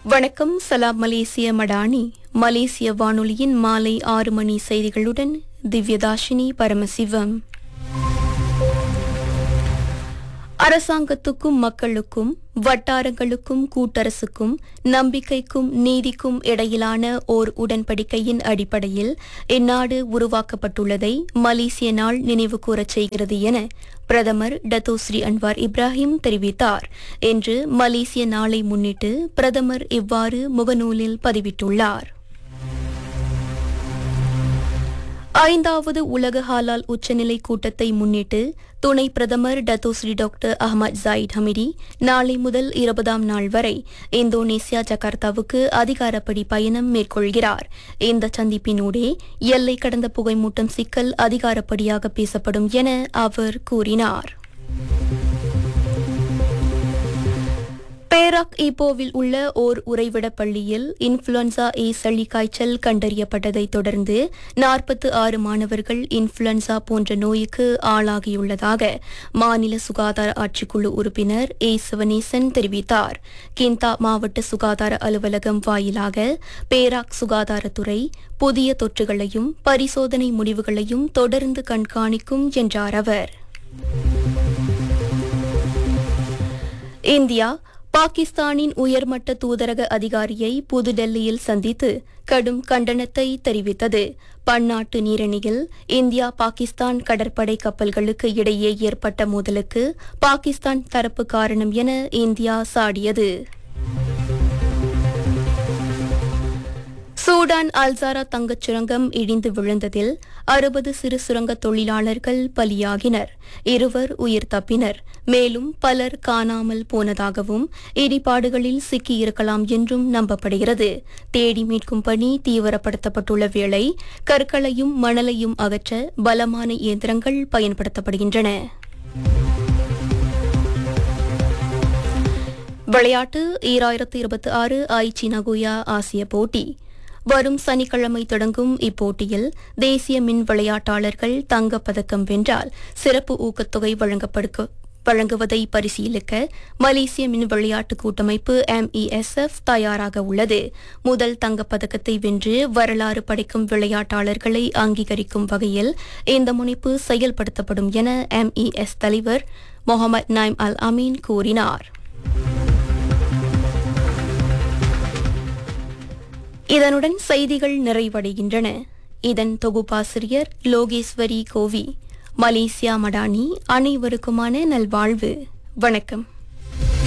வணக்கம் சலாம் மலேசிய மடானி மலேசிய வானொலியின் மாலை ஆறு மணி செய்திகளுடன் திவ்யதாஷினி பரமசிவம் அரசாங்கத்துக்கும் மக்களுக்கும் வட்டாரங்களுக்கும் கூட்டரசுக்கும் நம்பிக்கைக்கும் நீதிக்கும் இடையிலான ஓர் உடன்படிக்கையின் அடிப்படையில் இந்நாடு உருவாக்கப்பட்டுள்ளதை மலேசிய நாள் நினைவு கூறச் செய்கிறது என பிரதமர் டத்தோஸ்ரீ அன்வார் இப்ராஹிம் தெரிவித்தார் என்று மலேசிய நாளை முன்னிட்டு பிரதமர் இவ்வாறு முகநூலில் பதிவிட்டுள்ளார் ஐந்தாவது உலக ஹாலால் உச்சநிலை கூட்டத்தை முன்னிட்டு துணை பிரதமர் Datuk Seri doctor Ahmad Zahid Hamidi நாளை முதல் இருபதாம் நாள் வரை இந்தோனேசியா ஜகார்த்தாவுக்கு அதிகாரப்படி பயணம் மேற்கொள்கிறார் இந்த சந்திப்பினூடே எல்லை கடந்த புகைமூட்டம் சிக்கல் அதிகாரப்படியாக பேசப்படும் என அவர் கூறினார் பேராக் ஈப்போவில் உள்ள ஓர் உறைவிட பள்ளியில் இன்ஃபுளுன்சா ஏ சளி காய்ச்சல் கண்டறியப்பட்டதை தொடர்ந்து நாற்பத்து ஆறு மாணவர்கள் இன்ஃபுளுன்சா போன்ற நோய்க்கு ஆளாகியுள்ளதாக மாநில சுகாதார ஆட்சிக்குழு உறுப்பினர் ஏ சிவனேசன் தெரிவித்தார் கிந்தா மாவட்ட சுகாதார அலுவலகம் வாயிலாக பேராக் சுகாதாரத்துறை புதிய தொற்றுகளையும் பரிசோதனை முடிவுகளையும் தொடர்ந்து கண்காணிக்கும் என்றார் அவர் இந்தியா பாகிஸ்தானின் உயர்மட்ட தூதரக அதிகாரியை புதுடெல்லியில் சந்தித்து கடும் கண்டனத்தை தெரிவித்தது பன்னாட்டு நீரணியில் இந்தியா பாகிஸ்தான் கடற்படை கப்பல்களுக்கு இடையே ஏற்பட்ட மோதலுக்கு பாகிஸ்தான் தரப்பு காரணம் என இந்தியா சாடியது சூடான் அல்சாரா தங்கச் சுரங்கம் இடிந்து விழுந்ததில் அறுபது சிறு சுரங்க தொழிலாளர்கள் பலியாகினர் இருவர் உயிர் தப்பினர் மேலும் பலர் காணாமல் போனதாகவும் இடிபாடுகளில் சிக்கியிருக்கலாம் என்றும் நம்பப்படுகிறது தேடி மீட்கும் பணி தீவிரப்படுத்தப்பட்டுள்ள வேளை கற்களையும் மணலையும் அகற்ற பலமான இயந்திரங்கள் பயன்படுத்தப்படுகின்றன விளையாட்டு ஈராயிரத்து இருபத்தி ஆறு ஐச்சி நகோயா ஆசிய போட்டி வரும் சனிக்கிழமை தொடங்கும் இப்போட்டியில் தேசிய மின் விளையாட்டாளர்கள் தங்கப் பதக்கம் வென்றால் சிறப்பு ஊக்கத்தொகை வழங்கப்படுக வழங்குவதை பரிசீலிக்க மலேசிய மின் விளையாட்டு கூட்டமைப்பு எம்இஎஸ்எஃப் தயாராக உள்ளது முதல் தங்கப்பதக்கத்தை வென்று வரலாறு படைக்கும் விளையாட்டாளர்களை அங்கீகரிக்கும் வகையில் இந்த முனைப்பு செயல்படுத்தப்படும் என எம்இஎஸ் தலைவர் முகமது நாயிம் அல் அமீன் கூறினார் இதனுடன் செய்திகள் நிறைவடைகின்றன இதன் தொகுப்பாசிரியர் லோகேஸ்வரி கோவி மலேசியா மடானி அனைவருக்குமான நல்வாழ்வு வணக்கம்